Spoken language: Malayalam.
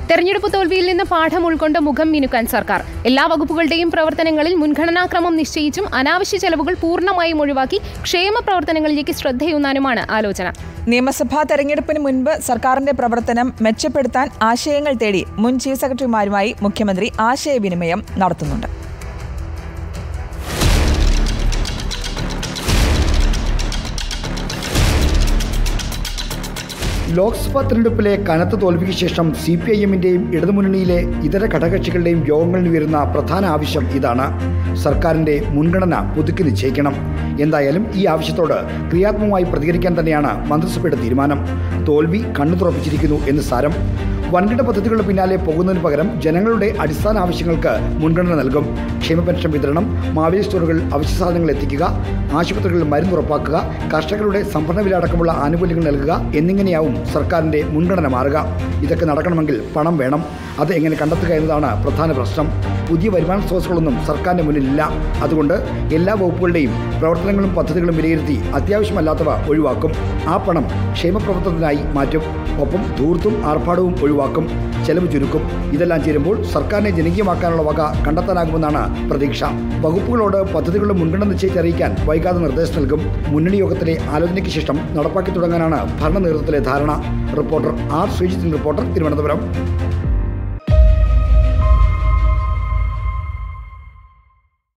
തെരഞ്ഞെടുപ്പ് തോൽവിയിൽ നിന്ന് പാഠം ഉൾക്കൊണ്ട് മുഖം മിനുക്കാൻ സർക്കാർ എല്ലാ വകുപ്പുകളുടെയും പ്രവർത്തനങ്ങളിൽ മുൻഗണനാക്രമം നിശ്ചയിച്ചും അനാവശ്യ ചെലവുകൾ പൂർണ്ണമായും ഒഴിവാക്കി ക്ഷേമ പ്രവർത്തനങ്ങളിലേക്ക് ശ്രദ്ധയൂന്നാനുമാണ് ആലോചന നിയമസഭാ തെരഞ്ഞെടുപ്പിന് മുൻപ് സർക്കാരിന്റെ പ്രവർത്തനം മെച്ചപ്പെടുത്താൻ ആശയങ്ങൾ തേടി മുൻ ചീഫ് സെക്രട്ടറിമാരുമായി മുഖ്യമന്ത്രി ആശയവിനിമയം നടത്തുന്നുണ്ട് ലോക്സഭാ തെരഞ്ഞെടുപ്പിലെ കനത്ത തോൽവിക്ക് ശേഷം സി പി ഐ എമ്മിൻ്റെയും ഇടതുമുന്നണിയിലെ ഇതര ഘടകകക്ഷികളുടെയും യോഗങ്ങളിൽ ഉയരുന്ന പ്രധാന ആവശ്യം ഇതാണ് സർക്കാരിൻ്റെ മുൻഗണന പുതുക്കി നിശ്ചയിക്കണം എന്തായാലും ഈ ആവശ്യത്തോട് ക്രിയാത്മകമായി പ്രതികരിക്കാൻ തന്നെയാണ് മന്ത്രിസഭയുടെ തീരുമാനം തോൽവി കണ്ണു തുറപ്പിച്ചിരിക്കുന്നു എന്ന് സാരം വൻകിട പദ്ധതികളുടെ പിന്നാലെ പോകുന്നതിന് പകരം ജനങ്ങളുടെ അടിസ്ഥാന ആവശ്യങ്ങൾക്ക് മുൻഗണന നൽകും ക്ഷേമ പെൻഷൻ വിതരണം മാവേലി സ്റ്റോറുകൾ അവശ്യ സാധനങ്ങൾ എത്തിക്കുക ആശുപത്രികളിൽ മരുന്ന് ഉറപ്പാക്കുക കർഷകരുടെ സംഭരണ വില അടക്കമുള്ള ആനുകൂല്യങ്ങൾ നൽകുക എന്നിങ്ങനെയാവും സർക്കാരിൻ്റെ മുൻഗണന മാറുക ഇതൊക്കെ നടക്കണമെങ്കിൽ പണം വേണം അത് എങ്ങനെ കണ്ടെത്തുക എന്നതാണ് പ്രധാന പ്രശ്നം പുതിയ വരുമാന സ്രോതസ്സുകളൊന്നും സർക്കാരിൻ്റെ മുന്നിലില്ല അതുകൊണ്ട് എല്ലാ വകുപ്പുകളുടെയും പ്രവർത്തനങ്ങളും പദ്ധതികളും വിലയിരുത്തി അത്യാവശ്യമല്ലാത്തവ ഒഴിവാക്കും ആ പണം ക്ഷേമ പ്രവർത്തനത്തിനായി മാറ്റും ഒപ്പം ധൂർത്തും ആർഭാടവും ഒഴിവാക്കും ചെലവ് ചുരുക്കും ഇതെല്ലാം ചേരുമ്പോൾ സർക്കാരിനെ ജനകീയമാക്കാനുള്ള വക കണ്ടെത്താനാകുമെന്നാണ് പ്രതീക്ഷ വകുപ്പുകളോട് പദ്ധതികളുടെ മുൻഗണന നിശ്ചയിച്ചറിയിക്കാൻ വൈകാതെ നിർദ്ദേശം നൽകും മുന്നണി യോഗത്തിലെ ആലോചനയ്ക്ക് ശേഷം നടപ്പാക്കി തുടങ്ങാനാണ് ഭരണ നേതൃത്വത്തിലെ ധാരണ റിപ്പോർട്ടർ ആർ ശ്രീജിത്തിൻ റിപ്പോർട്ടർ തിരുവനന്തപുരം